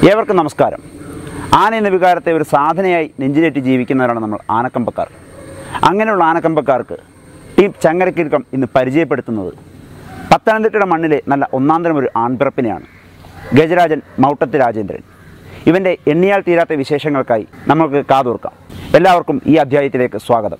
ഏവർക്കും നമസ്കാരം ആന എന്ന വികാരത്തെ ഒരു സാധനയായി നെഞ്ചിലേറ്റി ജീവിക്കുന്നവരാണ് നമ്മൾ ആനക്കമ്പക്കാർ അങ്ങനെയുള്ള ആനക്കമ്പക്കാർക്ക് ടീം ചങ്ങരക്കിരുക്കം ഇന്ന് പരിചയപ്പെടുത്തുന്നത് പത്തനംതിട്ടയുടെ മണ്ണിലെ നല്ല ഒന്നാന്തരം ഒരു ആൺപിറപ്പിനെയാണ് ഗജരാജൻ മൗട്ടത്ത് രാജേന്ദ്രൻ ഇവൻ്റെ എണ്ണിയാൽ തീരാത്ത വിശേഷങ്ങൾക്കായി നമുക്ക് കാതോർക്കാം എല്ലാവർക്കും ഈ അധ്യായത്തിലേക്ക് സ്വാഗതം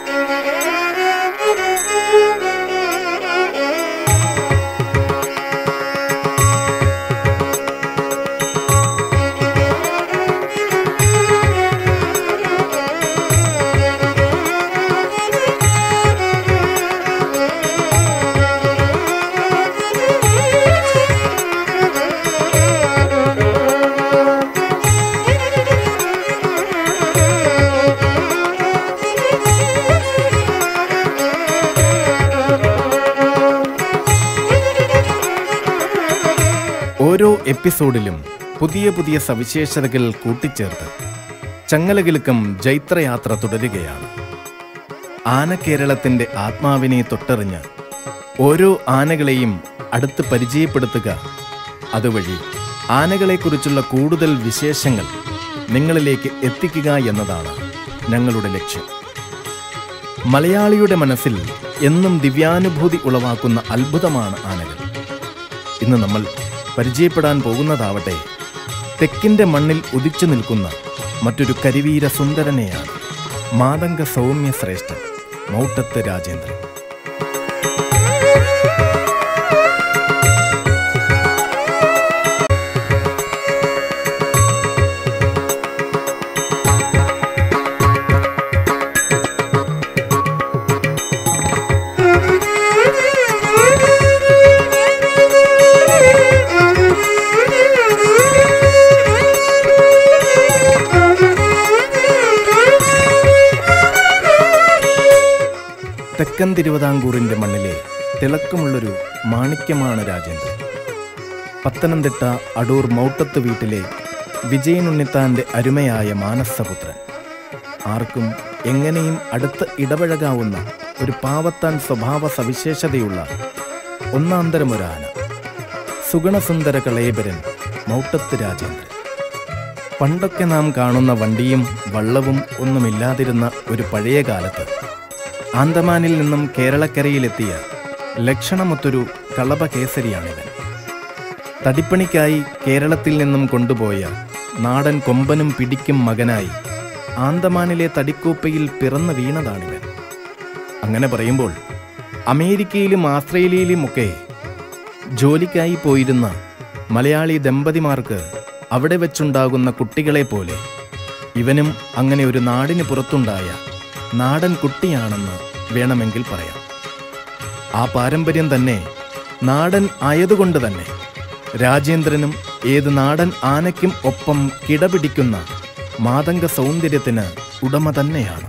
ഓരോ എപ്പിസോഡിലും പുതിയ പുതിയ സവിശേഷതകൾ കൂട്ടിച്ചേർത്ത് ചങ്ങലകിലുക്കം ജൈത്രയാത്ര തുടരുകയാണ് ആനക്കേരളത്തിന്റെ ആത്മാവിനെ തൊട്ടറിഞ്ഞ് ഓരോ ആനകളെയും അടുത്ത് പരിചയപ്പെടുത്തുക അതുവഴി ആനകളെക്കുറിച്ചുള്ള കൂടുതൽ വിശേഷങ്ങൾ നിങ്ങളിലേക്ക് എത്തിക്കുക എന്നതാണ് ഞങ്ങളുടെ ലക്ഷ്യം മലയാളിയുടെ മനസ്സിൽ എന്നും ദിവ്യാനുഭൂതി ഉളവാക്കുന്ന അത്ഭുതമാണ് ആനകൾ ഇന്ന് നമ്മൾ പരിചയപ്പെടാൻ പോകുന്നതാവട്ടെ തെക്കിന്റെ മണ്ണിൽ ഉദിച്ചു നിൽക്കുന്ന മറ്റൊരു കരിവീര സുന്ദരനെയാണ് മാതംഗ സൗമ്യ ശ്രേഷ്ഠൻ മൗട്ടത്ത് രാജേന്ദ്രൻ തെക്കൻ തിരുവിതാംകൂറിന്റെ മണ്ണിലെ തിളക്കമുള്ളൊരു മാണിക്യമാണ് രാജേന്ദ്രൻ പത്തനംതിട്ട അടൂർ മൗട്ടത്ത് വീട്ടിലെ വിജയനുണ്ണിത്താന്റെ അരുമയായ മാനസപുത്രൻ ആർക്കും എങ്ങനെയും അടുത്ത് ഇടപഴകാവുന്ന ഒരു പാവത്താൻ സ്വഭാവ സവിശേഷതയുള്ള ഒന്നാന്തരമൊരാന സുഗണസുന്ദര കളേബരൻ മൗട്ടത്ത് രാജേന്ദ്രൻ പണ്ടൊക്കെ നാം കാണുന്ന വണ്ടിയും വള്ളവും ഒന്നുമില്ലാതിരുന്ന ഒരു പഴയ കാലത്ത് ആന്തമാനിൽ നിന്നും കേരളക്കരയിലെത്തിയ ലക്ഷണമൊത്തൊരു കളഭകേസരിയാണിവൻ തടിപ്പണിക്കായി കേരളത്തിൽ നിന്നും കൊണ്ടുപോയ നാടൻ കൊമ്പനും പിടിക്കും മകനായി ആന്തമാനിലെ തടിക്കൂപ്പയിൽ പിറന്നു വീണതാണിവൻ അങ്ങനെ പറയുമ്പോൾ അമേരിക്കയിലും ആസ്ട്രേലിയയിലുമൊക്കെ ജോലിക്കായി പോയിരുന്ന മലയാളി ദമ്പതിമാർക്ക് അവിടെ വെച്ചുണ്ടാകുന്ന കുട്ടികളെ പോലെ ഇവനും അങ്ങനെ ഒരു നാടിന് പുറത്തുണ്ടായ നാടൻ കുട്ടിയാണെന്ന് വേണമെങ്കിൽ പറയാം ആ പാരമ്പര്യം തന്നെ നാടൻ ആയതുകൊണ്ട് തന്നെ രാജേന്ദ്രനും ഏത് നാടൻ ആനയ്ക്കും ഒപ്പം കിടപിടിക്കുന്ന മാതംഗ സൗന്ദര്യത്തിന് ഉടമ തന്നെയാണ്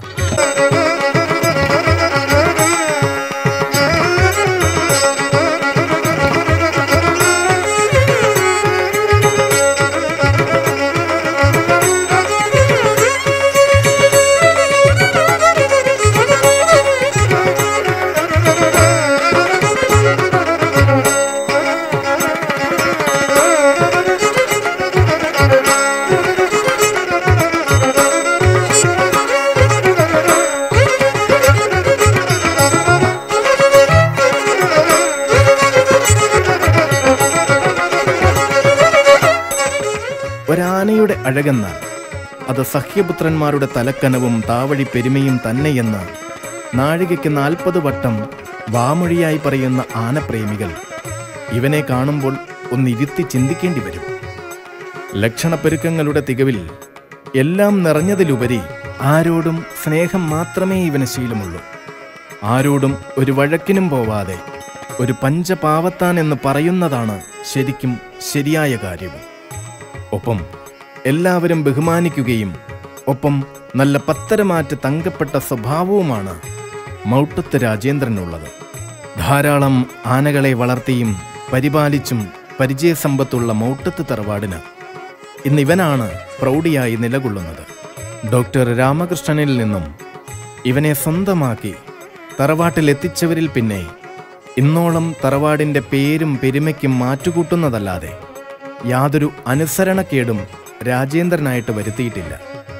ഒരാനയുടെ അഴകെന്നാൽ അത് സഹ്യപുത്രന്മാരുടെ തലക്കനവും താവഴി പെരുമയും തന്നെയെന്ന് നാഴികയ്ക്ക് നാൽപ്പത് വട്ടം വാമൊഴിയായി പറയുന്ന ആനപ്രേമികൾ ഇവനെ കാണുമ്പോൾ ഒന്നിരുത്തി ചിന്തിക്കേണ്ടി വരും ലക്ഷണപ്പെരുക്കങ്ങളുടെ തികവിൽ എല്ലാം നിറഞ്ഞതിലുപരി ആരോടും സ്നേഹം മാത്രമേ ഇവന് ശീലമുള്ളൂ ആരോടും ഒരു വഴക്കിനും പോവാതെ ഒരു പഞ്ചപാവത്താൻ എന്ന് പറയുന്നതാണ് ശരിക്കും ശരിയായ കാര്യവും ഒപ്പം എല്ലാവരും ബഹുമാനിക്കുകയും ഒപ്പം നല്ല പത്തരമാറ്റ് തങ്കപ്പെട്ട സ്വഭാവവുമാണ് മൗട്ടത്ത് രാജേന്ദ്രനുള്ളത് ധാരാളം ആനകളെ വളർത്തിയും പരിപാലിച്ചും പരിചയസമ്പത്തുള്ള മൗട്ടത്ത് തറവാടിന് ഇന്നിവനാണ് പ്രൗഢിയായി നിലകൊള്ളുന്നത് ഡോക്ടർ രാമകൃഷ്ണനിൽ നിന്നും ഇവനെ സ്വന്തമാക്കി തറവാട്ടിലെത്തിച്ചവരിൽ പിന്നെ ഇന്നോളം തറവാടിന്റെ പേരും പെരുമയ്ക്കും മാറ്റുകൂട്ടുന്നതല്ലാതെ യാതൊരു അനുസരണക്കേടും രാജേന്ദ്രനായിട്ട് വരുത്തിയിട്ടില്ല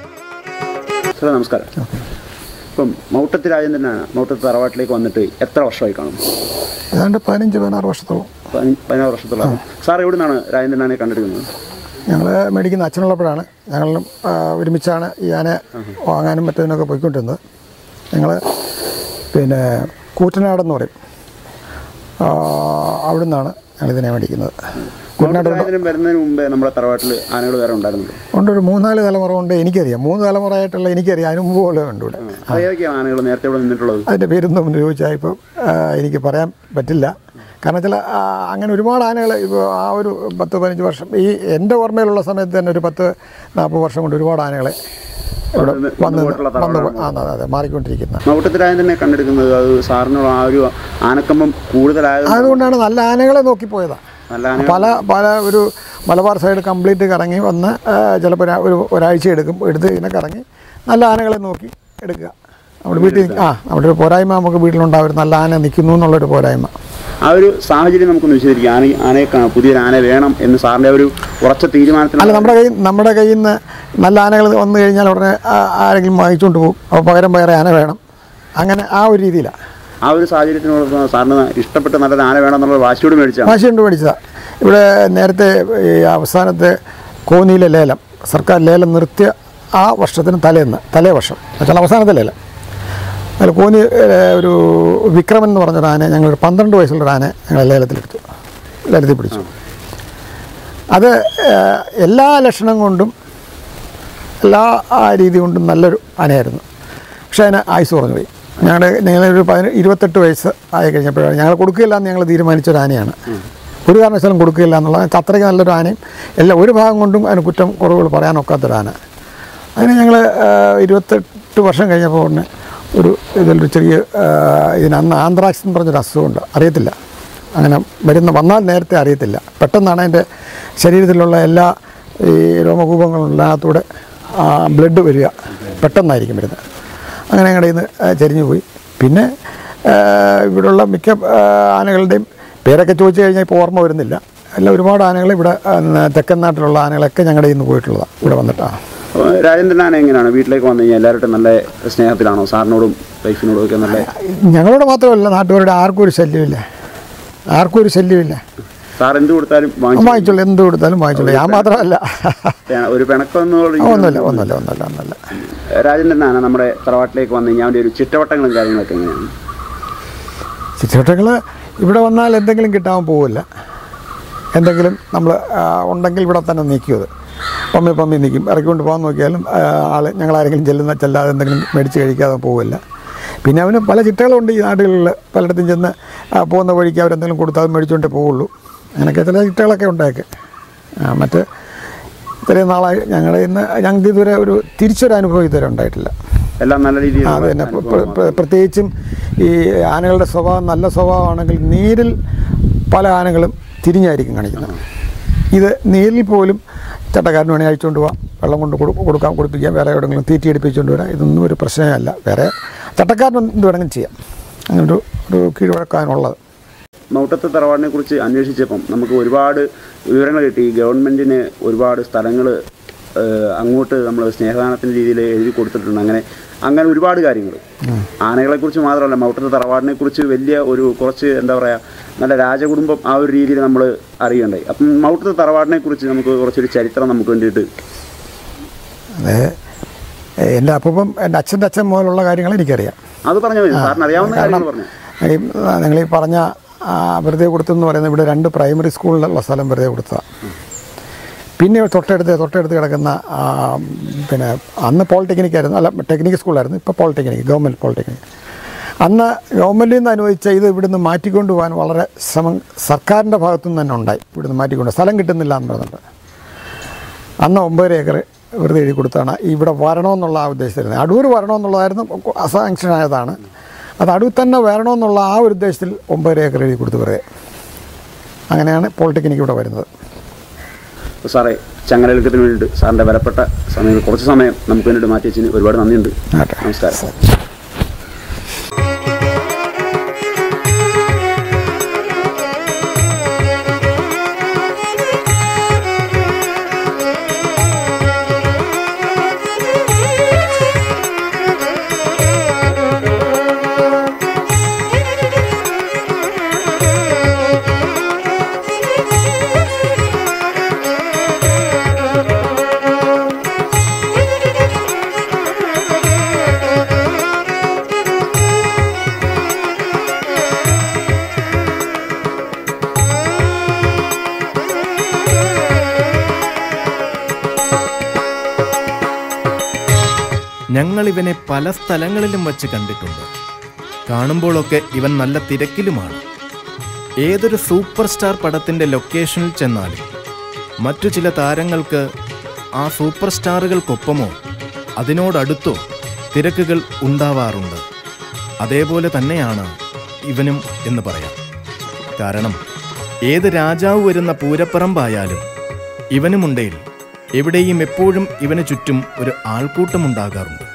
സാറേ നമസ്കാരം ഇപ്പം മൗട്ടത്ത് രാജേന്ദ്രനാണ് മൗട്ടത്ത് തറവാട്ടിലേക്ക് വന്നിട്ട് എത്ര വർഷമായി കാണും ഏതാണ്ട് പതിനഞ്ച് പതിനാറ് വർഷത്തോളം പതിന- പതിനാറ് വർഷത്തോളം സാർ എവിടെ നിന്നാണ് രാജേന്ദ്രനാനെ കണ്ടെടുക്കുന്നത് ഞങ്ങൾ മേടിക്കുന്ന അച്ഛനുള്ളപ്പോഴാണ് ഞങ്ങൾ ഒരുമിച്ചാണ് ഈ ആന വാങ്ങാനും മറ്റതിനൊക്കെ പോയിക്കൊണ്ടിരുന്നത് ഞങ്ങൾ പിന്നെ കൂറ്റനാടെന്ന് പറയും ആ, അവിടെ നിന്നാണ് ഞങ്ങളിതിനെ മേടിക്കുന്നത് കൂറ്റനാട് രാജേന്ദ്രൻ വരുന്നതിന് മുമ്പേ നമ്മുടെ തറവാട്ടിൽ ആനകൾ വേറെ ഉണ്ടായിരുന്നുണ്ട് കൊണ്ട് ഒരു മൂന്നാല് തലമുറ കൊണ്ട് എനിക്കറിയാം മൂന്ന് തലമുറയായിട്ടുള്ള എനിക്കറിയാം അതിന് മുമ്പ് പോലെ ഉണ്ട് ഇവിടെ അത് ഏതൊക്കെയാണ് ആനകൾ നേരത്തെ ഇവിടെ നിന്നിട്ടുള്ളത് അതിൻ്റെ പേരൊന്നും ചോദിച്ചാൽ ഇപ്പോൾ എനിക്ക് പറയാൻ പറ്റില്ല കാരണം വെച്ചാൽ ആ, അങ്ങനെ ഒരുപാട് ആനകൾ ഇപ്പോൾ ആ ഒരു പത്ത് പതിനഞ്ച് വർഷം ഈ എൻ്റെ ഓർമ്മയിലുള്ള സമയത്ത് തന്നെ ഒരു പത്ത് നാൽപ്പത് വർഷം കൊണ്ട് ഒരുപാട് ആനകളെ ഇവിടെ വന്ന് വന്ന് പോയിട്ടുള്ള വന്ന് ആ അതെ അതെ മാറിക്കൊണ്ടിരിക്കുന്ന മൗട്ടത്ത് രാജേന്ദ്രനെ കണ്ടെടുക്കുന്നത് അത് സാറിനുള്ള ആ ഒരു ആനക്കമ്പം കൂടുതലായത് അതുകൊണ്ടാണ് നല്ല ആനകളെ നോക്കിപ്പോയതാണ് നല്ല ആന പല പല ഒരു മലബാർ സൈഡ് കംപ്ലീറ്റ് കറങ്ങി വന്ന് ചിലപ്പോൾ ഒരു ഒരാഴ്ച എടുക്കും എടുത്ത് ഇതിനെ കറങ്ങി നല്ല ആനകളെ നോക്കി എടുക്കുക നമ്മുടെ വീട്ടിൽ ആ നമ്മുടെ ഒരു പോരായ്മ നമുക്ക് വീട്ടിലുണ്ടാവും ഒരു നല്ല ആന നിൽക്കുന്നു എന്നുള്ളൊരു പോരായ്മ ആ ഒരു സാഹചര്യം നമുക്കൊന്ന് വിശദീകരിക്കാം ആന ആനയെ കാ- പുതിയൊരു ആന വേണം എന്ന് സാറിന്റെ ഒരു ഉറച്ച തീരുമാനത്തിൽ അല്ല നമ്മുടെ കയ്യിൽ നമ്മുടെ കയ്യിൽ നിന്ന് നല്ല ആനകൾ വന്നു കഴിഞ്ഞാൽ ഉടനെ ആ- ആരെങ്കിലും വാങ്ങിച്ചുകൊണ്ട് പോകും അപ്പോൾ പകരം വേറെ ആന വേണം അങ്ങനെ ആ ഒരു രീതിയിലാണ് ആ ഒരു സാഹചര്യത്തിനോട് സാറിന് ഇഷ്ടപ്പെട്ട നല്ലൊരു ആന വേണം എന്നുള്ള വാശിയോട് മേടിച്ചാണ് വാശി കൊണ്ട് മേടിച്ചതാണ് ഇവിടെ നേരത്തെ ഈ അവസാനത്തെ കോന്നിയിലെ ലേലം സർക്കാർ ലേലം നിർത്തിയ ആ വർഷത്തിന് തലേന്ന് തലേ വർഷം എന്നുവെച്ചാൽ അവസാനത്തെ ലേലം അതിൽ കോന്നി ഏ, ഒരു വിക്രമൻ എന്ന് പറഞ്ഞൊരു ആന ഞങ്ങൾ പന്ത്രണ്ട് വയസ്സുള്ള ഒരു ആന ഞങ്ങൾ ലേലത്തിലെടുത്തു ലേലത്തിൽ പിടിച്ചു അത് ഏ, എല്ലാ ലക്ഷണം കൊണ്ടും എല്ലാ ആ രീതി കൊണ്ടും നല്ലൊരു ആനയായിരുന്നു പക്ഷേ അതിന് ആയുസ് കുറഞ്ഞു പോയി ഞങ്ങളുടെ ഞങ്ങളൊരു പതിന ഇരുപത്തെട്ട് വയസ്സ് ആയി കഴിഞ്ഞപ്പോഴാണ് ഞങ്ങൾ കൊടുക്കുകയില്ല എന്ന് ഞങ്ങൾ തീരുമാനിച്ച ഒരു ആനയാണ് ഒരു കാരണവശാലും കൊടുക്കുകയില്ല എന്നുള്ളത് അത്രയ്ക്ക് നല്ലൊരു ആനയും എല്ലാ ഒരു ഭാഗം കൊണ്ടും അതിന് കുറ്റം കുറവുകൾ പറയാനൊക്കാത്തൊരു ആന അതിന് ഞങ്ങൾ ഇരുപത്തെട്ട് വർഷം കഴിഞ്ഞപ്പോൾ ഉടനെ ഒരു ഇതിലൊരു ചെറിയ ആ, ഇതിന് അന്ന് ആന്ത്രാക്സ് എന്ന് പറഞ്ഞൊരു അസുഖമുണ്ട് അറിയത്തില്ല അങ്ങനെ വരുന്ന വന്നാൽ നേരത്തെ അറിയത്തില്ല പെട്ടെന്നാണ് അതിൻ്റെ ശരീരത്തിലുള്ള എല്ലാ ഈ രോമകൂപങ്ങളില്ലാത്തൂടെ ബ്ലഡ് വരിക പെട്ടെന്നായിരിക്കും വരുന്നത് അങ്ങനെ ഞങ്ങളുടെ ഇന്ന് ചരിഞ്ഞു പോയി പിന്നെ ആ, ഇവിടെയുള്ള മിക്ക ആ, ആനകളുടെയും പേരൊക്കെ ചോദിച്ചു കഴിഞ്ഞാൽ ഇപ്പോൾ ഓർമ്മ വരുന്നില്ല എല്ലാം ഒരുപാട് ആനകൾ ഇവിടെ ആ, തെക്കൻ നാട്ടിലുള്ള ആനകളൊക്കെ ഞങ്ങളുടെ ഇന്ന് പോയിട്ടുള്ളതാണ് ഇവിടെ വന്നിട്ടാണ് അപ്പോൾ രാജേന്ദ്രൻ ആന എങ്ങനെയാണ് വീട്ടിലേക്ക് വന്നു കഴിഞ്ഞാൽ എല്ലാവരും നല്ല സ്നേഹത്തിലാണോ സാറിനോടും വൈഫിനോടും ഒക്കെ നല്ല ഞങ്ങളോട് മാത്രമല്ല നാട്ടുകാരുടെ ആർക്കും ഒരു ശല്യമില്ല ആർക്കും ഒരു ശല്യമില്ല സാർ എന്ത് കൊടുത്താലും വാങ്ങിച്ചു വാങ്ങിച്ചോളൂ എന്ത് കൊടുത്താലും വാങ്ങിച്ചോളൂ ഞാൻ മാത്രമല്ല പേ- ഒരു പിണക്കം ഒന്നുമില്ല ഒന്നുമില്ല ഒന്നുമില്ല ഒന്നുമില്ല രാജേന്ദ്രൻ ആന നമ്മുടെ തറവാട്ടിലേക്ക് വന്നു കഴിഞ്ഞാൽ അവൻ്റെ ഒരു ചിട്ടവട്ടങ്ങളും കാര്യങ്ങളൊക്കെ എങ്ങനെയാണ് ചുറ്റുവട്ടങ്ങൾ ഇവിടെ വന്നാൽ എന്തെങ്കിലും കിട്ടാൻ പോവില്ല എന്തെങ്കിലും നമ്മൾ ഉണ്ടെങ്കിൽ ഇവിടെ തന്നെ നിൽക്കും അത് പമ്മി പമ്മി നിൽക്കും ഇറക്കിക്കൊണ്ട് പോകാൻ നോക്കിയാലും ആ, ആൾ ഞങ്ങളാരെങ്കിലും ചെല്ലുന്ന ചെല്ലാതെ എന്തെങ്കിലും മേടിച്ച് കഴിക്കാതെ പോവില്ല പിന്നെ അവന് പല ചിട്ടകളുണ്ട് ഈ നാടുകളിൽ പലയിടത്തും ചെന്ന് ആ, പോകുന്ന വഴിക്ക് അവരെന്തെങ്കിലും കൊടുത്താൽ അത് മേടിച്ചുകൊണ്ടേ പോവുള്ളൂ അങ്ങനെയൊക്കെ ചില ചിട്ടകളൊക്കെ ഉണ്ടായേക്ക് ആ, മറ്റ് ഇത്രയും നാളായി ഞങ്ങളുടെ ഇന്ന് ഞങ്ങൾക്ക് ഇതുവരെ ഒരു തിരിച്ചൊരു അനുഭവം ഇതുവരെ ഉണ്ടായിട്ടില്ല എല്ലാം നല്ല രീതിയിൽ അത് തന്നെ പ്ര- പ്ര- പ്ര- പ്രത്യേകിച്ചും ഈ ആനകളുടെ സ്വഭാവം നല്ല സ്വഭാവമാണെങ്കിൽ നീരിൽ പല ആനകളും തിരിഞ്ഞായിരിക്കും കാണിക്കുന്നത് ഇത് നീരിൽ പോലും ചട്ടക്കാരന് വേണേൽ അഴിച്ചുകൊണ്ട് പോവാം വെള്ളം കൊണ്ട് കൊടു- കൊടുക്കാം കുടിപ്പിക്കാം വേറെ എവിടെയെങ്കിലും തീറ്റി അടിപ്പിച്ചുകൊണ്ട് വരാം ഇതൊന്നും ഒരു പ്രശ്നമല്ല വേറെ ചട്ടക്കാരന് എന്ത് വേണമെങ്കിലും ചെയ്യാം അങ്ങനെ ഒരു ഒരു കീഴ്വഴക്കാനുള്ളത് മൗട്ടത്തെ തറവാടിനെ കുറിച്ച് അന്വേഷിച്ചപ്പം നമുക്ക് ഒരുപാട് വിവരങ്ങൾ കിട്ടി ഗവൺമെൻറ്റിന് ഒരുപാട് സ്ഥലങ്ങൾ അങ്ങോട്ട് നമ്മൾ സ്നേഹദാനത്തിൻ്റെ രീതിയിൽ എഴുതി കൊടുത്തിട്ടുണ്ട് അങ്ങനെ അങ്ങനെ ഒരുപാട് കാര്യങ്ങൾ ആനകളെ കുറിച്ച് മാത്രമല്ല മൗട്ടത്തെ തറവാടിനെ കുറിച്ച് വലിയ ഒരു കുറച്ച് എന്താ പറയുക നല്ല രാജകുടുംബം ആ ഒരു രീതിയിൽ നമ്മൾ അറിയണ്ടായി അപ്പം മൗട്ടത്തെ തറവാടിനെ കുറിച്ച് നമുക്ക് കുറച്ചൊരു ചരിത്രം നമുക്ക് വേണ്ടിയിട്ട് അത് എൻ്റെ അപ്പം എൻ്റെ അച്ഛൻ്റെ അച്ഛൻ മുതലുള്ള കാര്യങ്ങൾ എനിക്കറിയാം അത് പറഞ്ഞാൽ മതി സാറിന് അറിയാവുന്ന കാര്യങ്ങൾ പറഞ്ഞു ഈ നിങ്ങൾ ഈ പറഞ്ഞ ആ, വെറുതെ കൊടുത്തെന്ന് പറയുന്നത് ഇവിടെ രണ്ട് പ്രൈമറി സ്കൂളിലുള്ള സ്ഥലം വെറുതെ കൊടുത്തതാണ് പിന്നെ തൊട്ടടുത്ത് തൊട്ടടുത്ത് കിടക്കുന്ന ആ, പിന്നെ അന്ന് പോളിടെക്നിക് ആയിരുന്നു അല്ല ടെക്നിക്കൽ സ്കൂളായിരുന്നു ഇപ്പോൾ പോളിടെക്നിക് ഗവൺമെൻറ് പോളിടെക്നിക് അന്ന് ഗവൺമെൻറ്റിൽ നിന്ന് അനുവദിച്ച ഇത് ഇവിടുന്ന് മാറ്റിക്കൊണ്ട് പോകാൻ വളരെ ശ്രമം സർക്കാരിൻ്റെ ഭാഗത്തുനിന്ന് തന്നെ ഉണ്ടായി ഇവിടുന്ന് മാറ്റിക്കൊണ്ട് സ്ഥലം കിട്ടുന്നില്ല എന്ന് പറഞ്ഞിട്ട് അന്ന് ഒമ്പത് ഏക്കർ വെറുതെ എഴുതി കൊടുത്താണ് ഇവിടെ വരണമെന്നുള്ള ആ ഉദ്ദേശത്തിലായിരുന്നു അടൂർ വരണമെന്നുള്ളതായിരുന്നു സാങ്ഷൻ ആയതാണ് അത് അടൂർ തന്നെ വരണമെന്നുള്ള ആ ഒരു ഉദ്ദേശത്തിൽ ഒമ്പത് ഏക്കർ എഴുതി കൊടുത്തു വെറുതെ അങ്ങനെയാണ് പോളിടെക്നിക്ക് ഇവിടെ വരുന്നത് അപ്പോൾ സാറേ ചങ്ങലൽക്കത്തിന് വേണ്ടിയിട്ട് സാറിൻ്റെ വിലപ്പെട്ട സമയം കുറച്ച് സമയം നമുക്ക് വേണ്ടിയിട്ട് മാറ്റി വെച്ചതിന് ഒരുപാട് നന്ദിയുണ്ട് ആട്ടെ. നമസ്കാരം ഞങ്ങൾ ഇവനെ പല സ്ഥലങ്ങളിലും വച്ച് കണ്ടിട്ടുണ്ട് കാണുമ്പോഴൊക്കെ ഇവൻ നല്ല തിരക്കിലുമാണ് ഏതൊരു സൂപ്പർ സ്റ്റാർ പടത്തിൻ്റെ ലൊക്കേഷനിൽ ചെന്നാലും മറ്റു ചില താരങ്ങൾക്ക് ആ സൂപ്പർ സ്റ്റാറുകൾക്കൊപ്പമോ അതിനോടടുത്തോ തിരക്കുകൾ ഉണ്ടാവാറുണ്ട് അതേപോലെ തന്നെയാണ് ഇവനും എന്ന് പറയാം കാരണം ഏത് രാജാവ് വരുന്ന പൂരപ്പറമ്പായാലും ഇവനുമുണ്ടേൽ എവിടെയും എപ്പോഴും ഇവന് ചുറ്റും ഒരു ആൾക്കൂട്ടമുണ്ടാകാറുണ്ട്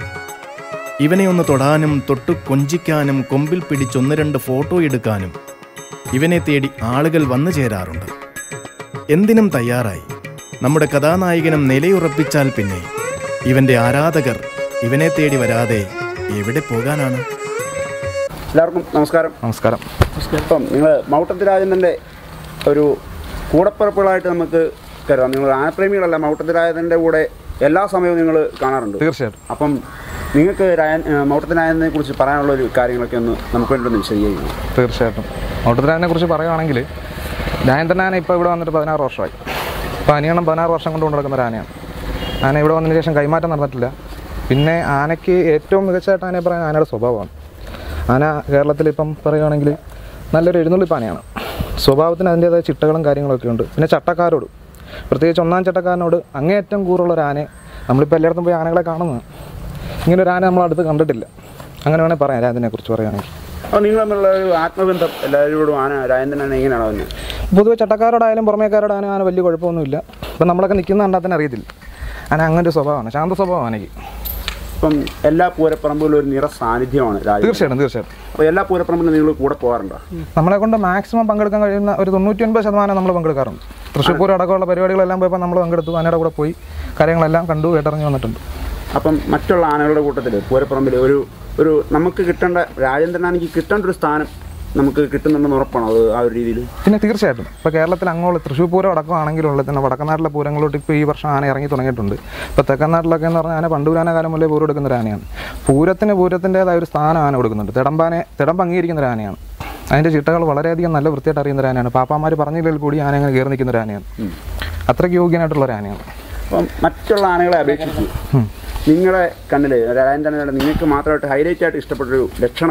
ഇവനെ ഒന്ന് തൊടാനും തൊട്ടു കൊഞ്ചിക്കാനും കൊമ്പിൽ പിടിച്ചൊന്ന് രണ്ട് ഫോട്ടോ എടുക്കാനും ഇവനെ തേടി ആളുകൾ വന്നു ചേരാറുണ്ട് എന്തിനും തയ്യാറായി നമ്മുടെ കഥാനായകനും നിലയുറപ്പിച്ചാൽ പിന്നെ ഇവന്റെ ആരാധകർ ഇവനെ തേടി വരാതെ എവിടെ പോകാനാണ് എല്ലാവർക്കും നമസ്കാരം നമസ്കാരം ഇപ്പം നിങ്ങൾ മൗട്ടത്തി രാജേന്ദ്രൻ്റെ ഒരു കൂടപ്പിറപ്പുകളായിട്ട് നമുക്ക് കരുതാം നിങ്ങൾ ആനപ്രേമികളല്ല മൗട്ടത്തി രാജേന്ദ്രൻ്റെ കൂടെ എല്ലാ സമയവും നിങ്ങൾ കാണാറുണ്ട് തീർച്ചയായിട്ടും അപ്പം നിങ്ങൾക്ക് രായൻ മൗട്ടത്തി രാജേന്ദ്രനെ കുറിച്ച് പറയാനുള്ള ഒരു കാര്യങ്ങളൊക്കെ ഒന്ന് നമുക്ക് വേണ്ടി ഒന്ന് വിശദീകരിക്കണം തീർച്ചയായിട്ടും ഔട്ടത്തിനെ കുറിച്ച് പറയുവാണെങ്കിൽ ജയന്തൻ ആന ഇപ്പോൾ ഇവിടെ വന്നിട്ട് പതിനാറ് വർഷമായി ഇപ്പോൾ അനിയണം പതിനാറ് വർഷം കൊണ്ട് കൊണ്ടു നടക്കുന്ന ഒരു ആനയാണ് ആന ഇവിടെ വന്നതിന് ശേഷം കൈമാറ്റം നടന്നിട്ടില്ല പിന്നെ ആനയ്ക്ക് ഏറ്റവും മികച്ചതായിട്ട് ആനയെ പറയാൻ ആനയുടെ സ്വഭാവമാണ് ആന കേരളത്തിൽ ഇപ്പം പറയുകയാണെങ്കിൽ നല്ലൊരു എഴുന്നള്ളിപ്പ് ആനയാണ് സ്വഭാവത്തിന് അതിൻ്റേതായ ചിട്ടകളും കാര്യങ്ങളൊക്കെ ഉണ്ട് പിന്നെ ചട്ടക്കാരോട് പ്രത്യേകിച്ച് ഒന്നാം ചട്ടക്കാരനോട് അങ്ങേയറ്റം കൂറുള്ള ഒരു ആനയെ നമ്മളിപ്പോൾ എല്ലായിടത്തും പോയി ആനകളെ കാണുന്നത് ഇങ്ങനെ ഒരു ആന നമ്മൾ അടുത്ത് കണ്ടിട്ടില്ല അങ്ങനെ വേണേൽ പറയാം രാജനെ കുറിച്ച് പറയുകയാണെങ്കിൽ അപ്പോൾ നിങ്ങൾ തമ്മിലുള്ള ഒരു ആത്മബന്ധം എല്ലാവരോടും ആന രാജേന്ദ്രൻ ആന എങ്ങനെയാണ് അവന് പൊതുവെ ചട്ടക്കാരോടായാലും പുറമേക്കാരോടായാലും ആന വലിയ കുഴപ്പമൊന്നുമില്ല ഇപ്പം നമ്മളൊക്കെ നിൽക്കുന്ന കണ്ടാൽ തന്നെ അറിയത്തില്ല ആന അങ്ങനെ ഒരു സ്വഭാവമാണ് ശാന്ത സ്വഭാവമാണ് എനിക്ക് ഇപ്പം എല്ലാ പൂരപ്പറമ്പിലും ഒരു നിറ സാന്നിധ്യമാണ് രാജേന്ദ്രൻ തീർച്ചയായിട്ടും തീർച്ചയായിട്ടും അപ്പോൾ എല്ലാ പൂരപ്പറമ്പിലും നിങ്ങൾ കൂടെ പോകാറുണ്ടോ നമ്മളെ കൊണ്ട് മാക്സിമം പങ്കെടുക്കാൻ കഴിയുന്ന ഒരു തൊണ്ണൂറ്റി ഒൻപത് ശതമാനം നമ്മൾ പങ്കെടുക്കാറുണ്ട് തൃശ്ശൂർ പൂരം അടക്കമുള്ള പരിപാടികളെല്ലാം പോയപ്പോൾ നമ്മൾ പങ്കെടുത്തു ആനയുടെ കൂടെ പോയി കാര്യങ്ങളെല്ലാം കണ്ടു കേട്ടറിഞ്ഞ് വന്നിട്ടുണ്ട് അപ്പം മറ്റുള്ള ആനകളുടെ കൂട്ടത്തിൽ പൂരപ്പറമ്പിൽ ഒരു ഒരു നമുക്ക് കിട്ടേണ്ട രാജേന്ദ്രനാണെങ്കിൽ കിട്ടേണ്ട ഒരു സ്ഥാനം നമുക്ക് കിട്ടുന്നുണ്ടെന്ന് ഉറപ്പാണോ അത് ആ ഒരു രീതിയിൽ പിന്നെ തീർച്ചയായിട്ടും ഇപ്പോൾ കേരളത്തിൽ അങ്ങോളം തൃശ്ശൂർ പൂരം അടക്കമാണെങ്കിലുള്ള തന്നെ വടക്കനാട്ടിലെ പൂരങ്ങളോട്ട് ഇപ്പോൾ ഈ വർഷം ആന ഇറങ്ങി തുടങ്ങിയിട്ടുണ്ട് ഇപ്പോൾ തെക്കനാട്ടിലൊക്കെ എന്ന് പറഞ്ഞാൽ ആന പണ്ടുപുരാന കാലം മുതലേ പൂരം എടുക്കുന്ന ഒരു ആനയാണ് പൂരത്തിന് പൂരത്തിൻ്റെതായ ഒരു സ്ഥാനം ആന കൊടുക്കുന്നുണ്ട് തിടമ്പാനെ തിടമ്പ് അംഗീകരിക്കുന്ന ഒരു ആനയാണ് അതിൻ്റെ ചിട്ടകൾ വളരെയധികം നല്ല വൃത്തിയായിട്ട് അറിയുന്ന ഒരു ആനയാണ് പാപ്പാമാർ പറഞ്ഞില്ലെങ്കിൽ കൂടി ആന അങ്ങനെ കയറി നിൽക്കുന്ന ഒരു ആനയാണ് അത്രയ്ക്ക് യോഗ്യനായിട്ടുള്ള ഒരു ആനയാണ് അപ്പം മറ്റുള്ള ആനകളെ അപേക്ഷിച്ച് നിങ്ങളുടെ കണ്ണിൽ രാജേന്ദ്രനാണ് നിങ്ങൾക്ക് മാത്രമായിട്ട് ഹൈലൈറ്റ് ആയിട്ട് ഇഷ്ടപ്പെട്ടൊരു ലക്ഷണം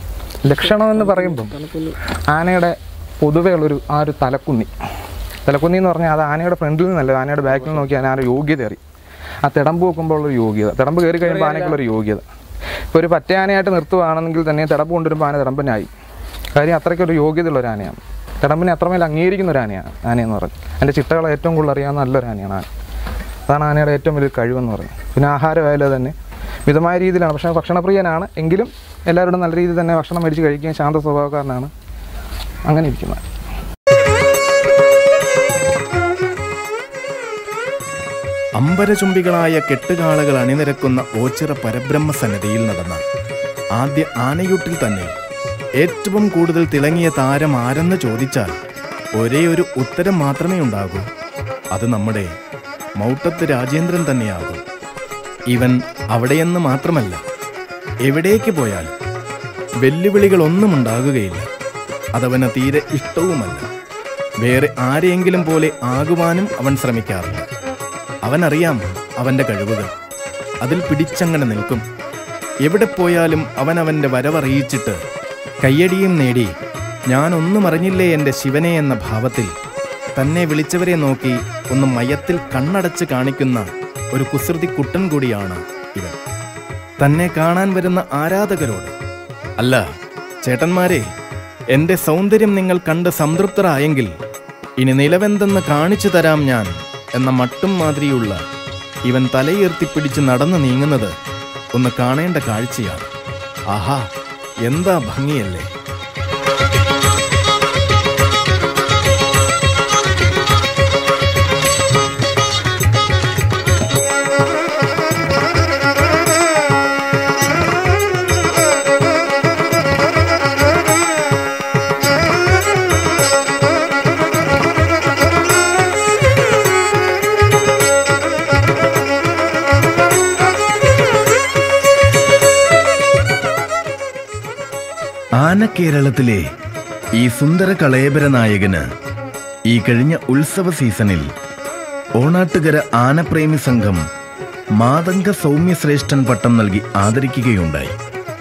ലക്ഷണം എന്ന് പറയുമ്പം ആനയുടെ പൊതുവേ ഉള്ളൊരു ആ ഒരു തലക്കുന്നി തലക്കുന്നി എന്ന് പറഞ്ഞാൽ അത് ആനയുടെ ഫ്രണ്ടിൽ നിന്നല്ല ആനയുടെ ബാക്കിൽ നോക്കി ആന ഒരു യോഗ്യത അറിയും ആ തിടമ്പ് വെക്കുമ്പോൾ ഉള്ളൊരു യോഗ്യത തിടമ്പ് കയറി കഴിയുമ്പോൾ ആനയ്ക്കുള്ളൊരു യോഗ്യത ഇപ്പോൾ ഒരു പറ്റ ആനയായിട്ട് നിർത്തുവാണെന്നെങ്കിൽ തന്നെ തിടമ്പ് കൊണ്ടുവരുമ്പോൾ ആന തിടമ്പനായി കാര്യം അത്രയ്ക്കൊരു യോഗ്യതയുള്ള ഒരു ആനയാണ് തിടമ്പിനെ അത്രമേൽ അംഗീകരിക്കുന്ന ഒരു ആനയാണ് ആനയെന്ന് പറഞ്ഞ് അതിൻ്റെ ചിട്ടകൾ ഏറ്റവും കൂടുതൽ അറിയാവുന്ന നല്ലൊരു ആനയാണ് ആന അതാണ് ആനയുടെ ഏറ്റവും വലിയ കഴിവെന്ന് പറയുന്നത് പിന്നെ ആഹാരമായാലും അത് തന്നെ മിതമായ രീതിയിലാണ് പക്ഷേ ഭക്ഷണപ്രിയനാണ് എങ്കിലും എല്ലാവരോടും നല്ല രീതിയിൽ തന്നെ ഭക്ഷണം മേടിച്ച് കഴിക്കുകയും ശാന്ത സ്വഭാവക്കാരനാണ് അങ്ങനെ ഇരിക്കുന്നത് അമ്പരചുംബികളായ കെട്ടുകാളകൾ അണിനിരക്കുന്ന ഓച്ചിറ പരബ്രഹ്മ സന്നിധിയിൽ നടന്ന ആദ്യ ആനയൂട്ടിൽ തന്നെ ഏറ്റവും കൂടുതൽ തിളങ്ങിയ താരം ആരെന്ന് ചോദിച്ചാൽ ഒരേ ഒരു ഉത്തരം മാത്രമേ ഉണ്ടാകൂ അത് നമ്മുടെ മൗട്ടത്ത് രാജേന്ദ്രൻ തന്നെയാകും ഇവൻ അവിടെയെന്ന് മാത്രമല്ല എവിടേക്ക് പോയാലും വെല്ലുവിളികളൊന്നും ഉണ്ടാകുകയില്ല അതവന് തീരെ ഇഷ്ടവുമല്ല വേറെ ആരെയെങ്കിലും പോലെ ആകുവാനും അവൻ ശ്രമിക്കാറില്ല അവനറിയാം അവൻ്റെ കഴിവുകൾ അതിൽ പിടിച്ചങ്ങനെ നിൽക്കും എവിടെ പോയാലും അവൻ അവൻ്റെ വരവറിയിച്ചിട്ട് കയ്യടിയും നേടി ഞാനൊന്നും അറിഞ്ഞില്ലേ എൻ്റെ ശിവനെ എന്ന ഭാവത്തിൽ തന്നെ വിളിച്ചവരെ നോക്കി ഒന്ന് മയത്തിൽ കണ്ണടച്ച് കാണിക്കുന്ന ഒരു കുസൃതി കുട്ടൻ കൂടിയാണ് ഇവൻ തന്നെ കാണാൻ വരുന്ന ആരാധകരോട് അല്ല ചേട്ടന്മാരെ എൻ്റെ സൗന്ദര്യം നിങ്ങൾ കണ്ട് സംതൃപ്തരായെങ്കിൽ ഇനി നിലവെന്തെന്ന് കാണിച്ചു തരാം ഞാൻ എന്ന മട്ടും മാതിരിയുള്ള ഇവൻ തലയുയർത്തിപ്പിടിച്ച് നടന്നു നീങ്ങുന്നത് ഒന്ന് കാണേണ്ട കാഴ്ചയാണ് ആഹാ എന്താ ഭംഗിയല്ലേ ആനക്കേരളത്തിലെ ഈ സുന്ദര കളയബര നായകന് ഈ കഴിഞ്ഞ ഉത്സവ സീസണിൽ ഓണാട്ടുകര ആനപ്രേമി സംഘം മാതംഗ സൗമ്യശ്രേഷ്ഠൻ പട്ടം നൽകി ആദരിക്കുകയുണ്ടായി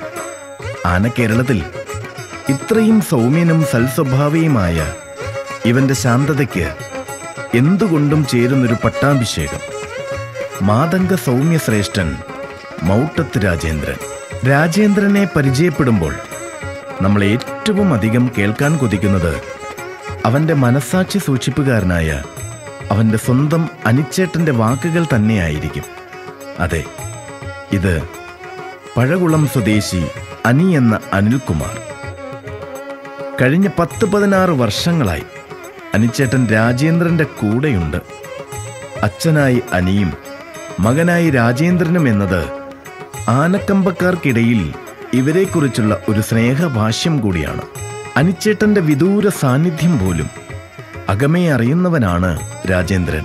ആന കേരളത്തിൽ ഇത്രയും സൗമ്യനും സൽസ്വഭാവിയുമായ ഇവന്റെ ശാന്തതയ്ക്ക് എന്തുകൊണ്ടും ചേരുന്നൊരു പട്ടാഭിഷേകം മാതംഗ സൗമ്യശ്രേഷ്ഠൻ മൗട്ടത്ത് രാജേന്ദ്രൻ രാജേന്ദ്രനെ പരിചയപ്പെടുമ്പോൾ നമ്മൾ ഏറ്റവും അധികം കേൾക്കാൻ കൊതിക്കുന്നത് അവന്റെ മനസാക്ഷി സൂക്ഷിപ്പുകാരനായ അവന്റെ സ്വന്തം അനിച്ചേട്ടന്റെ വാക്കുകൾ തന്നെയായിരിക്കും അതെ ഇത് പഴകുളം സ്വദേശി അനി എന്ന അനിൽകുമാർ കഴിഞ്ഞ പത്ത് പതിനാറ് വർഷങ്ങളായി അനിച്ചേട്ടൻ രാജേന്ദ്രന്റെ കൂടെയുണ്ട് അച്ഛനായി അനിയും മകനായി രാജേന്ദ്രനും എന്നത് ആനക്കമ്പക്കാർക്കിടയിൽ ഇവരെക്കുറിച്ചുള്ള ഒരു സ്നേഹഭാഷ്യം കൂടിയാണ് അനിച്ചേട്ടന്റെ വിദൂര സാന്നിധ്യം പോലും അകമേ അറിയുന്നവനാണ് രാജേന്ദ്രൻ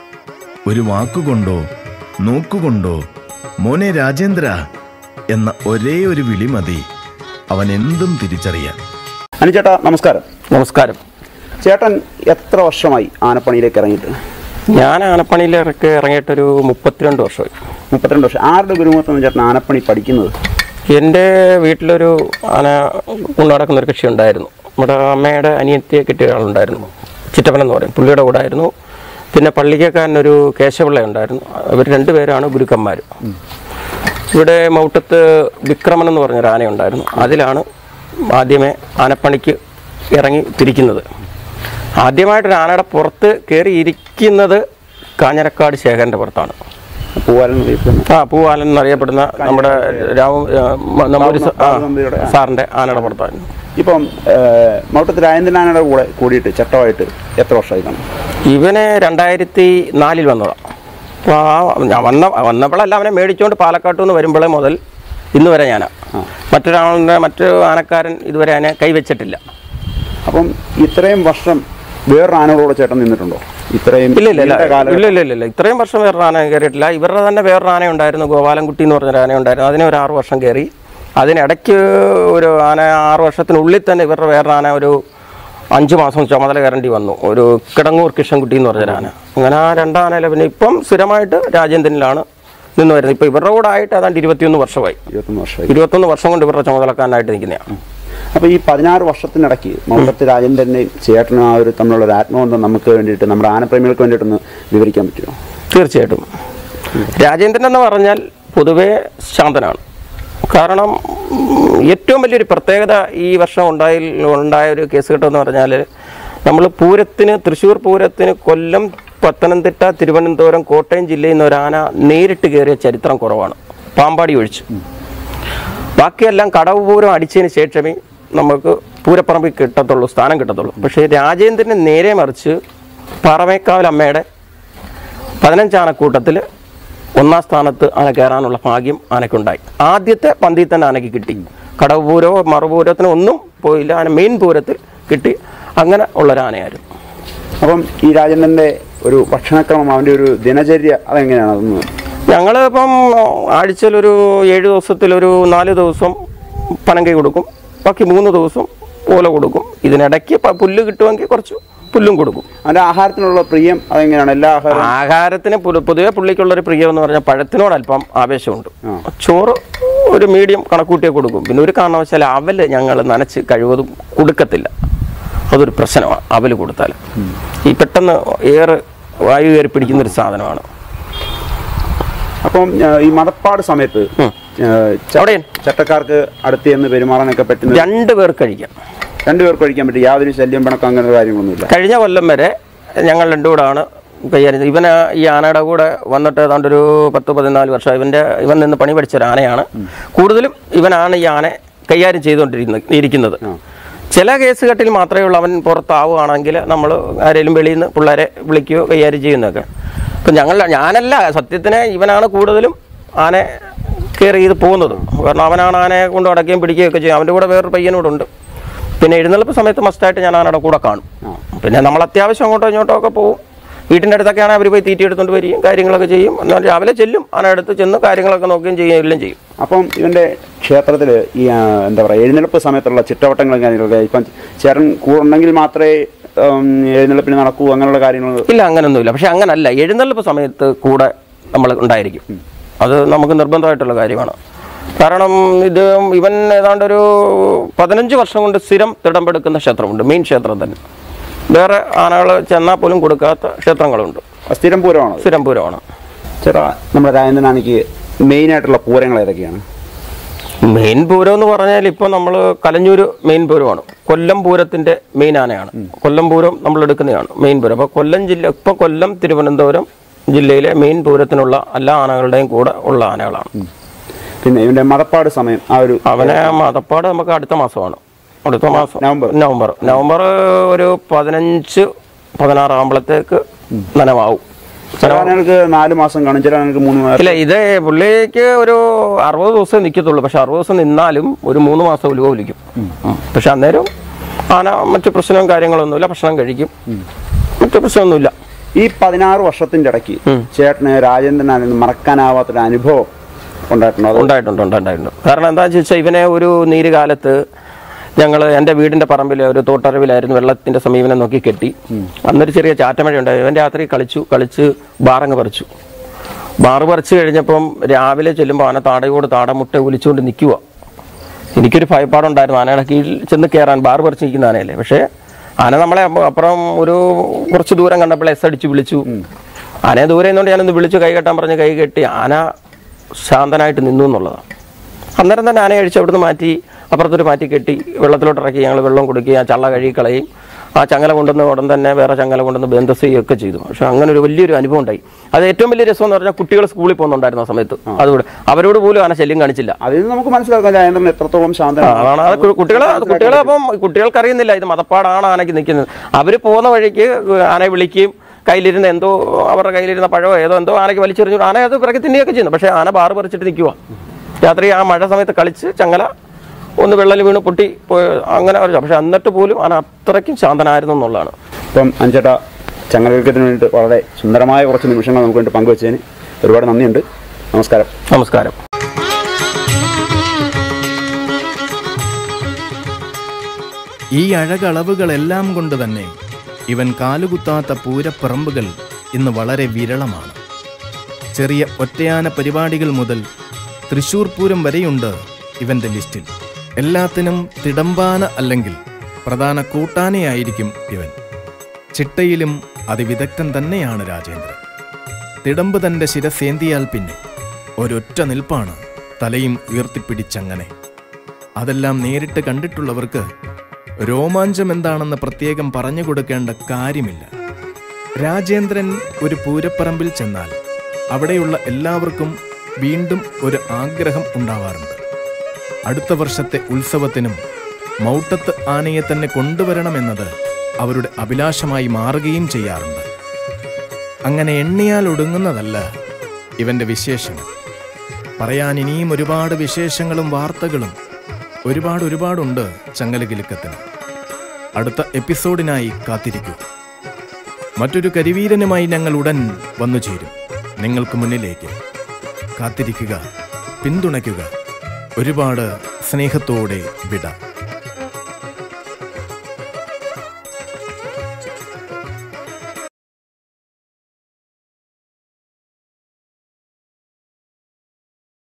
ഒരു വാക്കുകൊണ്ടോ നോക്കുകൊണ്ടോ മോനെ രാജേന്ദ്ര എന്ന ഒരേ ഒരു വിളി മതി അവൻ എന്തും തിരിച്ചറിയാൻ അനുചേട്ടാ നമസ്കാരം നമസ്കാരം ചേട്ടൻ എത്ര വർഷമായി ആനപ്പണിയിലേക്ക് ഇറങ്ങിയിട്ട് ഞാൻ ആനപ്പണിയിലേക്ക് ഇറങ്ങിയിട്ടൊരു മുപ്പത്തിരണ്ട് വർഷമായി മുപ്പത്തിരണ്ട് വർഷം ആരുടെ ഗുരുമുഖത്താണ് ചേട്ടൻ ആനപ്പണി പഠിക്കുന്നത് എൻ്റെ വീട്ടിലൊരു ആന കൊണ്ടു നടക്കുന്ന ഒരു കക്ഷി ഉണ്ടായിരുന്നു നമ്മുടെ അമ്മയുടെ അനിയത്തിയെ കിട്ടിയ ആളുണ്ടായിരുന്നു ചിറ്റപ്പൻ എന്ന് പറയും പുള്ളിയുടെ കൂടെ ആയിരുന്നു പിന്നെ പള്ളിക്കക്കാരനൊരു കേശവപിള്ള ഉണ്ടായിരുന്നു അവർ രണ്ടുപേരാണ് ഗുരുക്കന്മാർ ഇവിടെ മൗട്ടത്ത് വിക്രമൻ എന്ന് പറഞ്ഞൊരു ആനയുണ്ടായിരുന്നു അതിലാണ് ആദ്യമേ ആനപ്പണിക്ക് ഇറങ്ങി തിരിക്കുന്നത് ആദ്യമായിട്ടൊരു ആനയുടെ പുറത്ത് കയറി ഇരിക്കുന്നത് കാഞ്ഞിരക്കാട് ശേഖരൻ്റെ പുറത്താണ് പൂവാലൻ അറിയപ്പെടുന്ന ആ പൂവാലൻ എന്നറിയപ്പെടുന്ന നമ്മുടെ രാമ നമ്പൂരി സ- ആ, നമ്പൂതിരിയുടെ സാറിന്റെ ആനയുടെ പുറത്തായിരുന്നു ഇപ്പം ഏഹ്, മൗട്ടത്ത് രാജേന്ദ്രൻ ആനയുടെ കൂടെ കൂടിയിട്ട് ചട്ടമായിട്ട് എത്ര വർഷമായി കാണും ഇവന് രണ്ടായിരത്തി നാലിൽ വന്നതാണ് അപ്പോൾ ആ ഞാൻ വന്ന വന്നപ്പോഴല്ല അവനെ മേടിച്ചുകൊണ്ട് പാലക്കാട്ടു നിന്ന് വരുമ്പോഴേ മുതൽ ഇന്ന് വരെ ഞാനാ മറ്റൊരാളുടെ മറ്റു ആനക്കാരൻ ഇതുവരെ അതിനെ കൈവച്ചിട്ടില്ല അപ്പം ഇത്രയും വർഷം വേറൊരു ആനകളോട് ചേട്ടൻ നിന്നിട്ടുണ്ടോ ഇത്രയും ഇല്ല ഇല്ല ഇല്ല നീണ്ട കാലം ഇല്ല ഇല്ല ഇല്ല ഇല്ല ഇത്രയും വർഷം വേറൊരു ആന കയറിയിട്ടില്ല ഇവരുടെ തന്നെ വേറൊരു ആന ഉണ്ടായിരുന്നു ഗോപാലൻകുട്ടി എന്ന് പറഞ്ഞൊരു ആന ഉണ്ടായിരുന്നു അതിനെ ഒരു ആറ് വർഷം കയറി അതിനിടയ്ക്ക് ഒരു ആന ആറ് വർഷത്തിനുള്ളിൽ തന്നെ ഇവരുടെ വേറൊരു ആന ഒരു അഞ്ച് മാസം ചുമതല കയറേണ്ടി വന്നു ഒരു കിടങ്ങൂർ കിഷൻകുട്ടി എന്ന് പറഞ്ഞൊരു ആന അങ്ങനെ ആ രണ്ടാനയില പിന്നെ ഇപ്പം സ്ഥിരമായിട്ട് രാജേന്ദ്രനിലാണ് നിന്ന് വരുന്നത് ഇപ്പോൾ ഇവരുടെ കൂടെ ആയിട്ട് ഏതാണ്ട് ഇരുപത്തിയൊന്ന് വർഷമായി ഇരുപത്തൊന്ന് വർഷമായി ഇരുപത്തൊന്ന് വർഷം കൊണ്ട് ഇവരുടെ ചുമതലക്കാരനായിട്ട് നിൽക്കുന്നതാണ് അപ്പോൾ ഈ പതിനാറ് വർഷത്തിനിടയ്ക്ക് മൗണ്ടത്ത് രാജേന്ദ്രൻ്റെയും ചേട്ടനും ആ ഒരു തമ്മിലുള്ള ഒരു ആത്മബന്ധം നമുക്ക് വേണ്ടിയിട്ട് നമ്മുടെ ആനപ്രേമികൾക്ക് വേണ്ടിയിട്ടൊന്ന് വിവരിക്കാൻ പറ്റുമോ തീർച്ചയായിട്ടും രാജേന്ദ്രൻ എന്ന് പറഞ്ഞാൽ പൊതുവേ ശാന്തനാണ് കാരണം ഉം, ഏറ്റവും വലിയൊരു പ്രത്യേകത ഈ വർഷം ഉണ്ടായി ഉണ്ടായ ഒരു കേസ് കെട്ടെന്ന് പറഞ്ഞാൽ നമ്മൾ പൂരത്തിന് തൃശ്ശൂർ പൂരത്തിന് കൊല്ലം പത്തനംതിട്ട തിരുവനന്തപുരം കോട്ടയം ജില്ലയിൽ നിന്ന് ഒരു ആന നേരിട്ട് കയറിയ ചരിത്രം കുറവാണ് പാമ്പാടി ഒഴിച്ച് ബാക്കിയെല്ലാം കടവ് പൂരം അടിച്ചതിന് ശേഷമേ നമുക്ക് പൂരപ്പറമ്പിൽ കിട്ടത്തുള്ളൂ സ്ഥാനം കിട്ടത്തുള്ളൂ പക്ഷേ രാജേന്ദ്രന് നേരെ മറിച്ച് പാറമേക്കാവൽ അമ്മയുടെ പതിനഞ്ചാനക്കൂട്ടത്തിൽ ഒന്നാം സ്ഥാനത്ത് ആന കയറാനുള്ള ഭാഗ്യം ആനയ്ക്കുണ്ടായി ആദ്യത്തെ പന്തിയിൽ തന്നെ ആനയ്ക്ക് കിട്ടി കടവ് പൂരമോ മറുപൂരത്തിനോ ഒന്നും പോയില്ല ആന മെയിൻ പൂരത്തിൽ കിട്ടി അങ്ങനെ ഉള്ളൊരാനയായിരുന്നു അപ്പം ഈ രാജേന്ദ്രൻ്റെ ഒരു ഭക്ഷണക്രമം അവൻ്റെ ഒരു ദിനചര്യ അതെങ്ങനെയാണ് അതൊന്ന് ഞങ്ങൾ ഇപ്പം ആഴ്ചയിലൊരു ഏഴ് ദിവസത്തിലൊരു നാല് ദിവസം പനങ്കൈ കൊടുക്കും ബാക്കി മൂന്ന് ദിവസം ഓല കൊടുക്കും ഇതിനിടയ്ക്ക് പ- പുല്ല് കിട്ടുമെങ്കിൽ കുറച്ച് പുല്ലും കൊടുക്കും അവൻ്റെ ആഹാരത്തിനുള്ള പ്രിയം അതെങ്ങനെയാണ് എല്ലാ ആഹാരവും ആഹാരത്തിന് പൊതു- പൊതുവെ പുള്ളിക്കുള്ളൊരു പ്രിയം എന്ന് പറഞ്ഞാൽ പഴത്തിനോട് അല്പം ആവേശമുണ്ട് ചോറ് ഒരു മീഡിയം കണക്കൂട്ടിയെ കൊടുക്കും പിന്നെ ഒരു കാരണവശാൽ അവല് ഞങ്ങൾ നനച്ച് കഴിവതും കൊടുക്കത്തില്ല അതൊരു പ്രശ്നമാണ് അവല് കൊടുത്താൽ ഈ പെട്ടെന്ന് ഏറെ വായു കയറി പിടിക്കുന്നൊരു സാധനമാണ് അപ്പം ആ, ഈ മതപ്പാട് സമയത്ത് ആ, ച- അവിടെ ചട്ടക്കാർക്ക് അടുത്ത് ചെന്ന് പെരുമാറാനൊക്കെ പറ്റുന്ന രണ്ട് പേർ കഴിക്കാം രണ്ടുപേർക്ക് കഴിക്കാൻ പറ്റും യാതൊരു ശല്യം പിണക്കം അങ്ങനെ കാര്യങ്ങളൊന്നുമില്ല കഴിഞ്ഞ കൊല്ലം വരെ ഞങ്ങൾ രണ്ടും കൂടാണ് കൈകാര്യം ചെയ്തത്. ഇവന് ഈ ആനയുടെ കൂടെ വന്നിട്ട് ഏതാണ്ട് ഒരു പത്ത് പതിനാല് വർഷം ഇവൻ്റെ ഇവൻ നിന്ന് പണി പഠിച്ച ഒരു ആനയാണ് കൂടുതലും ഇവനാണ് ഈ ആന കൈകാര്യം ചെയ്തുകൊണ്ടിരിക്കുന്നത് ഇരിക്കുന്നത് ചില കേസുകെട്ടിൽ മാത്രമേ ഉള്ളൂ അവൻ പുറത്താവുകയാണെങ്കിൽ നമ്മൾ ആരെങ്കിലും വെളിയിൽ നിന്ന് പിള്ളേരെ വിളിക്കുകയോ കൈകാര്യം ചെയ്യുന്നതൊക്കെ ഇപ്പം ഞങ്ങൾ ഞാനല്ല സത്യത്തിന് ഇവനാണ് കൂടുതലും ആനെ കെയർ ചെയ്ത് പോകുന്നത് കാരണം അവനാണ് ആനയെ കൊണ്ട് അടക്കുകയും പിടിക്കുകയൊക്കെ ചെയ്യും അവൻ്റെ കൂടെ വേറൊരു പയ്യനോടുണ്ട് പിന്നെ എഴുന്നള്ളിപ്പ് സമയത്ത് മസ്റ്റായിട്ട് ഞാൻ ആനയുടെ കൂടെ കാണും പിന്നെ നമ്മൾ അത്യാവശ്യം അങ്ങോട്ടോ ഇങ്ങോട്ടോ ഒക്കെ പോകും വീട്ടിൻ്റെ അടുത്തൊക്കെയാണ് അവർ പോയി തീറ്റി എടുത്തുകൊണ്ട് വരികയും കാര്യങ്ങളൊക്കെ ചെയ്യും എന്നാൽ രാവിലെ ചെല്ലും ആനടുത്ത് ചെന്ന് കാര്യങ്ങളൊക്കെ നോക്കുകയും ചെയ്യുകയും എല്ലാം ചെയ്യും അപ്പം ഇവൻ്റെ ക്ഷേത്രത്തിൽ ഈ ആ, എന്താ പറയുക എഴുന്നള്ളിപ്പ് സമയത്തുള്ള ചിട്ടവട്ടങ്ങളും കാര്യങ്ങളൊക്കെ ഇപ്പം ചേട്ടൻ കൂടെ ഉണ്ടെങ്കിൽ മാത്രമേ ഉം, എഴുന്നള്ളിപ്പിന് നടക്കൂ അങ്ങനെയുള്ള കാര്യങ്ങൾ ഇല്ല അങ്ങനൊന്നുമില്ല പക്ഷെ അങ്ങനല്ല എഴുന്നള്ളിപ്പ് സമയത്ത് കൂടെ നമ്മൾ ഉണ്ടായിരിക്കും അത് നമുക്ക് നിർബന്ധമായിട്ടുള്ള കാര്യമാണ് കാരണം ഇത് ഇവൻ ഏതാണ്ട് ഒരു പതിനഞ്ച് വർഷം കൊണ്ട് സ്ഥിരം തിടമ്പെടുക്കുന്ന ക്ഷേത്രമുണ്ട് മെയിൻ ക്ഷേത്രം തന്നെ വേറെ ആനകൾ ചെന്നാൽ പോലും കൊടുക്കാത്ത ക്ഷേത്രങ്ങളുണ്ട് സ്ഥിരം പൂരമാണ് സ്ഥിരം പൂരമാണ് ചേട്ടാ നമ്മുടെ രാജേന്ദ്രനാണിക്ക് മെയിനായിട്ടുള്ള പൂരങ്ങൾ ഏതൊക്കെയാണ് മെയിൻ പൂരം എന്ന് പറഞ്ഞാൽ ഇപ്പോൾ നമ്മൾ കലഞ്ഞൂർ മെയിൻ പൂരമാണ് കൊല്ലം പൂരത്തിന്റെ മെയിൻ ആനയാണ് കൊല്ലം പൂരം നമ്മൾ എടുക്കുന്നതാണ് മെയിൻ പൂരം അപ്പോൾ കൊല്ലം ജില്ല ഇപ്പോൾ കൊല്ലം തിരുവനന്തപുരം ജില്ലയിലെ മെയിൻ പൂരത്തിനുള്ള എല്ലാ ആനകളുടെയും കൂടെ ഉള്ള ആനകളാണ് പിന്നെ ഇവന്റെ മതപ്പാട് സമയം ആ ഒരു അവനെ മതപ്പാട് നമുക്ക് അടുത്ത മാസമാണ് അടുത്ത മാസം നവംബർ. നവംബർ നവംബർ ഒരു പതിനഞ്ച് പതിനാറാകുമ്പോഴത്തേക്ക് നനവാവും ചില ആനകൾക്ക് നാല് മാസം കാണും ചില ആനകൾക്ക് മൂന്ന് മാസം ഇല്ല ഇത് പുള്ളിക്ക് ഒരു അറുപത് ദിവസം നിൽക്കത്തുള്ളൂ പക്ഷെ അറുപത് ദിവസം നിന്നാലും ഒരു മൂന്ന് മാസം ഉലുവ ഒലിക്കും പക്ഷെ അന്നേരം ആന മറ്റു പ്രശ്നവും കാര്യങ്ങളൊന്നുമില്ല ഭക്ഷണം കഴിക്കും മറ്റു പ്രശ്നമൊന്നുമില്ല ഈ പതിനാറ് വർഷത്തിന്റെ ഇടയ്ക്ക് ചേട്ടന് രാജേന്ദ്രനാണെന്ന് മറക്കാനാവാത്തൊരു അനുഭവം ഉണ്ടായിട്ടുണ്ടോ അത് ഉണ്ടായിട്ടുണ്ട് ഉണ്ടായിട്ടുണ്ട് കാരണം എന്താണെന്ന് ചോദിച്ചാൽ ഇവനെ ഒരു നീര് കാലത്ത് ഞങ്ങൾ എൻ്റെ വീടിൻ്റെ പറമ്പിൽ ഒരു തോട്ടറിവിലായിരുന്നു വെള്ളത്തിൻ്റെ സമീപനം നോക്കി കെട്ടി അന്നൊരു ചെറിയ ചാറ്റമഴ ഉണ്ടായി ഇവൻ രാത്രി കളിച്ചു കളിച്ച് ബാറങ്ങ് പറിച്ചു ബാറ് പറിച്ചു കഴിഞ്ഞപ്പം രാവിലെ ചെല്ലുമ്പോൾ ആന താടയോട് താടമുട്ട ഒലിച്ചുകൊണ്ട് നിൽക്കുക എനിക്കൊരു ഭയപ്പാടുണ്ടായിരുന്നു ആനയുടെ കീഴിൽ ചെന്ന് കയറാൻ ബാറ് പറിച്ച് നിൽക്കുന്ന ആനയല്ലേ പക്ഷേ ആന നമ്മളെ അപ്പ- അപ്പുറം ഒരു കുറച്ച് ദൂരം കണ്ടപ്പോൾ എസ് അടിച്ച് വിളിച്ചു ആനയെ ദൂരെ നിന്നുകൊണ്ട് ഞാനൊന്ന് വിളിച്ചു കൈ കെട്ടാൻ പറഞ്ഞ് കൈ കെട്ടി ആന ശാന്തനായിട്ട് നിന്നു എന്നുള്ളതാണ് അന്നേരം തന്നെ ആനയെ അഴിച്ച് അവിടുന്ന് മാറ്റി അപ്പുറത്തൊരു മാറ്റി കെട്ടി വെള്ളത്തിലോട്ട് ഇറക്കി ഞങ്ങൾ വെള്ളം കൊടുക്കുകയും ആ ചള്ള കഴുകി കളയും ആ ചങ്ങല കൊണ്ടുവന്ന് ഉടൻ തന്നെ വേറെ ചങ്ങല കൊണ്ടുവന്ന് ബന്ധസ് ചെയ്യുകയൊക്കെ ചെയ്തു പക്ഷെ അങ്ങനെ ഒരു വലിയൊരു അനുഭവം ഉണ്ടായി അത് ഏറ്റവും വലിയ രസം എന്ന് പറഞ്ഞാൽ കുട്ടികൾ സ്കൂളിൽ പോകുന്നുണ്ടായിരുന്നു ആ സമയത്ത് അതുകൂടെ അവരോട് പോലും ആന ശല്യം കാണിച്ചില്ല അതിൽ നിന്ന് നമുക്ക് മനസ്സിലാക്കാം രാജേന്ദ്രൻ എത്രത്തോളം ആ, ശാന്തനാണ് അതാണ് അത് കു- കുട്ടികളെ കുട്ടികളെ അപ്പം കുട്ടികൾക്ക് അറിയുന്നില്ല ഇത് മതപ്പാടാണ് ആനയ്ക്ക് നിൽക്കുന്നത് അവർ പോകുന്ന വഴിക്ക് ആനയെ വിളിക്കുകയും കയ്യിലിരുന്ന എന്തോ അവരുടെ കയ്യിലിരുന്ന പഴമോ ഏതോ എന്തോ ആനയ്ക്ക് വലിച്ചെറിഞ്ഞു ആന അത് പിറകെ തിന്നുകയൊക്കെ ചെയ്യുന്നു പക്ഷേ ആന ബാറ് പറിച്ചിട്ട് നിൽക്കുക രാത്രി ആ മഴ സമയത്ത് കളിച്ച് ചങ്ങല ഒന്ന് വെള്ളത്തിൽ വീണ് പൊട്ടി പോയ അങ്ങനെ ഒരു പക്ഷെ എന്നിട്ട് പോലും ആന അത്രയ്ക്കും ശാന്തനായിരുന്നു എന്നുള്ളതാണ് ഇപ്പം അഞ്ചേട്ട ചങ്ങലകത്തിന് വേണ്ടിയിട്ട് വളരെ സുന്ദരമായ കുറച്ച് നിമിഷങ്ങൾ നമുക്ക് വേണ്ടി പങ്കുവച്ചതിന് ഒരുപാട് നന്ദിയുണ്ട് നമസ്കാരം നമസ്കാരം ഈ അഴകളവുകളെല്ലാം കൊണ്ട് തന്നെ ഇവൻ കാലുകുത്താത്ത പൂരപ്പറമ്പുകൾ ഇന്ന് വളരെ വിരളമാണ് ചെറിയ ഒറ്റയാന പരിപാടികൾ മുതൽ തൃശൂർ പൂരം വരെയുണ്ട് ഇവന്റെ ലിസ്റ്റിൽ എല്ലാത്തിനും തിടമ്പാന അല്ലെങ്കിൽ പ്രധാന കൂട്ടാനയായിരിക്കും ഇവൻ ചിട്ടയിലും അതിവിദഗ്ധൻ തന്നെയാണ് രാജേന്ദ്രൻ തിടമ്പ് തന്റെ ശിരസേന്തിയാൽ പിന്നെ ഒരൊറ്റ നിൽപ്പാണ് തലയും ഉയർത്തിപ്പിടിച്ചങ്ങനെ അതെല്ലാം നേരിട്ട് കണ്ടിട്ടുള്ളവർക്ക് രോമാഞ്ചം എന്താണെന്ന് പ്രത്യേകം പറഞ്ഞു കൊടുക്കേണ്ട കാര്യമില്ല രാജേന്ദ്രൻ ഒരു പൂരപ്പറമ്പിൽ ചെന്നാൽ അവിടെയുള്ള എല്ലാവർക്കും വീണ്ടും ഒരു ആഗ്രഹം ഉണ്ടാവാറുണ്ട് അടുത്ത വർഷത്തെ ഉത്സവത്തിനും മൗട്ടത്ത് ആനയെ തന്നെ കൊണ്ടുവരണമെന്നത് അവരുടെ അഭിലാഷമായി മാറുകയും ചെയ്യാറുണ്ട് അങ്ങനെ എണ്ണിയാൽ ഒടുങ്ങുന്നതല്ല ഇവന്റെ വിശേഷങ്ങൾ പറയാൻ ഇനിയും ഒരുപാട് വിശേഷങ്ങളും വാർത്തകളും ഒരുപാട് ഒരുപാടുണ്ട് ചങ്ങലകിലുക്കത്തിന് അടുത്ത എപ്പിസോഡിനായി കാത്തിരിക്കൂ മറ്റൊരു കരിവീരനുമായി ഞങ്ങൾ ഉടൻ വന്നു ചേരും നിങ്ങൾക്ക് മുന്നിലേക്ക് കാത്തിരിക്കുക പിന്തുണയ്ക്കുക ഒരുപാട് സ്നേഹത്തോടെ വിട